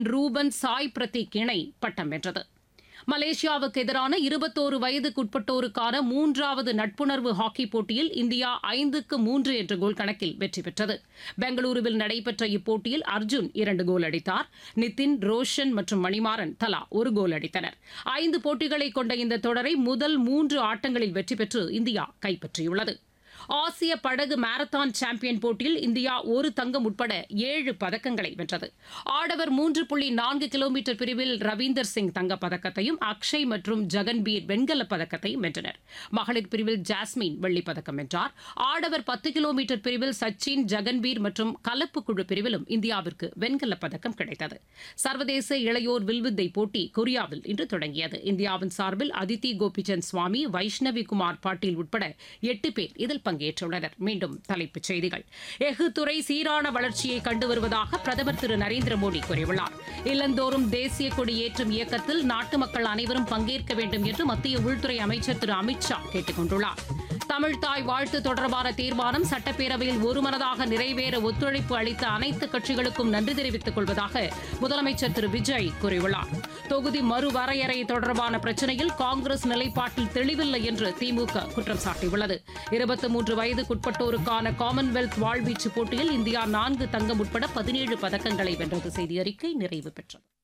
ரூபன் சாய் பிரதீக் இணை பட்டம் வென்றது மலேசியாவுக்கு எதிரான இருபத்தோரு வயதுக்குட்பட்டோருக்கான மூன்றாவது நட்புணர்வு ஹாக்கி போட்டியில் இந்தியா ஐந்துக்கு மூன்று என்ற கோல் கணக்கில் வெற்றி பெற்றது பெங்களூருவில் நடைபெற்ற இப்போட்டியில் அர்ஜுன் இரண்டு கோல் அடித்தார் நிதின் ரோஷன் மற்றும் மணிமாறன் தலா ஒரு கோல் அடித்தனர் ஐந்து போட்டிகளை கொண்ட இந்த தொடரை முதல் மூன்று ஆட்டங்களில் வெற்றி பெற்று இந்தியா கைப்பற்றியுள்ளது ஆசிய படகு மாரத்தான் சாம்பியன் போட்டியில் இந்தியா ஒரு தங்கம் உட்பட ஏழு பதக்கங்களை வென்றது ஆடவர் மூன்று புள்ளி நான்கு கிலோமீட்டர் பிரிவில் ரவீந்தர் சிங் தங்கப் பதக்கத்தையும் அக்ஷய் மற்றும் ஜெகன்பீர் வெண்கலப் பதக்கத்தையும் வென்றனர் மகளிர் பிரிவில் ஜாஸ்மின் வெள்ளிப் பதக்கம் வென்றார் ஆடவர் பத்து கிலோமீட்டர் பிரிவில் சச்சின் ஜெகன்பீர் மற்றும் கலப்பு குழு பிரிவிலும் இந்தியாவிற்கு வெண்கலப் பதக்கம் கிடைத்தது சர்வதேச இளையோர் வில்வித்தை போட்டி கொரியாவில் இன்று தொடங்கியது இந்தியாவின் சார்பில் அதித்தி கோபிச்சந்த் சுவாமி வைஷ்ணவி குமார் பாட்டீல் உட்பட எட்டு பேர் இதில் பங்கேற்றுள்ளனர் மீண்டும் தலைப்புச் செய்திகள் எஃகு துறை சீரான வளர்ச்சியை கண்டு வருவதாக பிரதமர் திரு நரேந்திர மோடி கூறியுள்ளார் இல்லந்தோறும் தேசிய கொடி ஏற்றும் இயக்கத்தில் நாட்டு மக்கள் அனைவரும் பங்கேற்க வேண்டும் என்று மத்திய உள்துறை அமைச்சர் திரு அமித் ஷா கேட்டுக் கொண்டுள்ளார் தமிழ்தாய் வாழ்த்து தொடர்பான தீர்மானம் சட்டப்பேரவையில் ஒருமனதாக நிறைவேற ஒத்துழைப்பு அளித்த அனைத்து கட்சிகளுக்கும் நன்றி தெரிவித்துக் கொள்வதாக முதலமைச்சர் திரு விஜய் கூறியுள்ளார் தொகுதி மறுவரையறை தொடர்பான பிரச்சினையில் காங்கிரஸ் நிலைப்பாட்டில் தெளிவில்லை என்று திமுக குற்றம் சாட்டியுள்ளது இருபத்தி மூன்று வயதுக்குட்பட்டோருக்கான காமன்வெல்த் வாழ்வீச்சு போட்டியில் இந்தியா நான்கு தங்கம் உட்பட பதினேழு பதக்கங்களை வென்றது செய்தி அறிக்கை நிறைவு பெற்றது